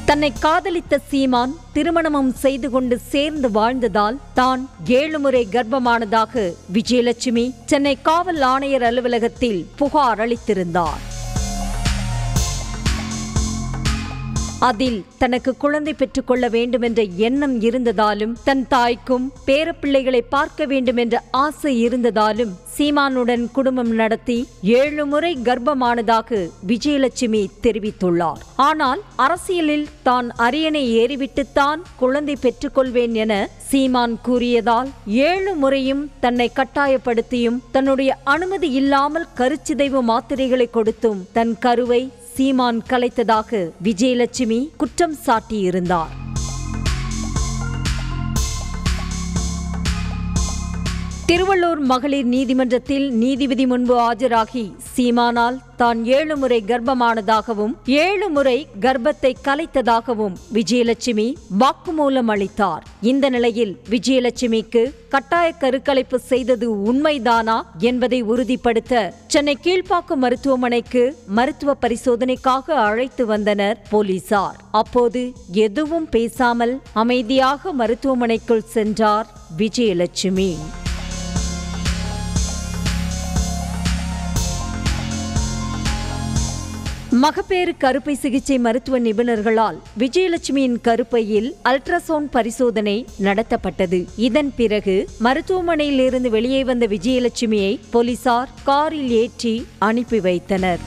தன்னை காதலித்த சீமான் திருமணமும் செய்து கொண்டு சேர்ந்து வாழ்ந்ததால் தான் ஏழு முறை கர்ப்பமானதாக விஜயலட்சுமி சென்னை காவல் ஆணையர் அலுவலகத்தில் புகார் அளித்திருந்தார் அதில் தனக்கு குழந்தை பெற்றுக்கொள்ள வேண்டும் என்ற எண்ணம் இருந்ததாலும் தன் தாய்க்கும் பேரப்பிள்ளைகளை பார்க்க வேண்டும் என்ற ஆசை இருந்ததாலும் சீமானுடன் குடும்பம் நடத்தி ஏழு முறை கர்ப்பமானதாக விஜயலட்சுமி தெரிவித்துள்ளார் ஆனால் அரசியலில் தான் அரியணை ஏறிவிட்டுத்தான் குழந்தை பெற்றுக்கொள்வேன் என சீமான் கூறியதால் ஏழு முறையும் தன்னை கட்டாயப்படுத்தியும் தன்னுடைய அனுமதி இல்லாமல் கருச்சிதைவு மாத்திரைகளை கொடுத்தும் தன் கருவை சீமான் கலைத்ததாக விஜயலட்சுமி குற்றம் சாட்டியிருந்தார் திருவள்ளூர் மகளிர் நீதிமன்றத்தில் நீதிபதி முன்பு ஆஜராகி சீமானால் தான் ஏழு முறை கர்ப்பமானதாகவும் ஏழு முறை கர்ப்பத்தை கலைத்ததாகவும் விஜயலட்சுமி வாக்குமூலம் அளித்தார் இந்த நிலையில் விஜயலட்சுமிக்கு கட்டாய கருக்கலைப்பு செய்தது உண்மைதானா என்பதை உறுதிப்படுத்த சென்னை கீழ்ப்பாக்கம் மருத்துவமனைக்கு மருத்துவ பரிசோதனைக்காக அழைத்து வந்தனர் போலீசார் அப்போது எதுவும் பேசாமல் அமைதியாக மருத்துவமனைக்குள் சென்றார் விஜயலட்சுமி மகப்பேறு கருப்பை சிகிச்சை மருத்துவ நிபுணர்களால் விஜயலட்சுமியின் கருப்பையில் அல்ட்ராசவுண்ட் பரிசோதனை நடத்தப்பட்டது இதன் பிறகு மருத்துவமனையில் இருந்து வெளியே வந்த விஜயலட்சுமியை போலீசார் காரில் ஏற்றி அனுப்பி வைத்தனர்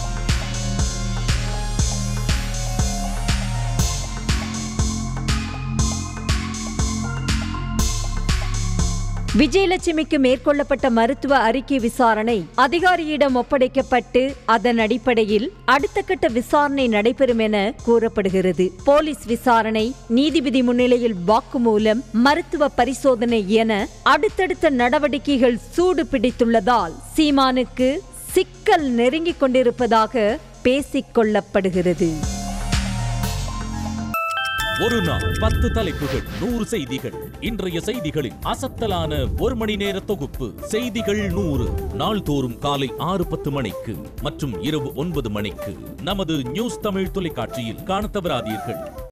விஜயலட்சுமிக்கு மேற்கொள்ளப்பட்ட மருத்துவ அறிக்கை விசாரணை அதிகாரியிடம் ஒப்படைக்கப்பட்டு அதன் அடிப்படையில் அடுத்த கட்ட விசாரணை நடைபெறும் என கூறப்படுகிறது போலீஸ் விசாரணை நீதிபதி முன்னிலையில் வாக்குமூலம் மருத்துவ பரிசோதனை என அடுத்தடுத்த நடவடிக்கைகள் சூடு பிடித்துள்ளதால் சீமானுக்கு சிக்கல் நெருங்கிக் கொண்டிருப்பதாக பேசிக் கொள்ளப்படுகிறது ஒரு நாள் பத்து தலைப்புகள் நூறு செய்திகள் இன்றைய செய்திகளின் அசத்தலான ஒரு மணி நேர தொகுப்பு செய்திகள் நூறு நாள்தோறும் காலை ஆறு பத்து மணிக்கு மற்றும் இரவு ஒன்பது மணிக்கு நமது நியூஸ் தமிழ் தொலைக்காட்சியில் காணத் தவறாதீர்கள்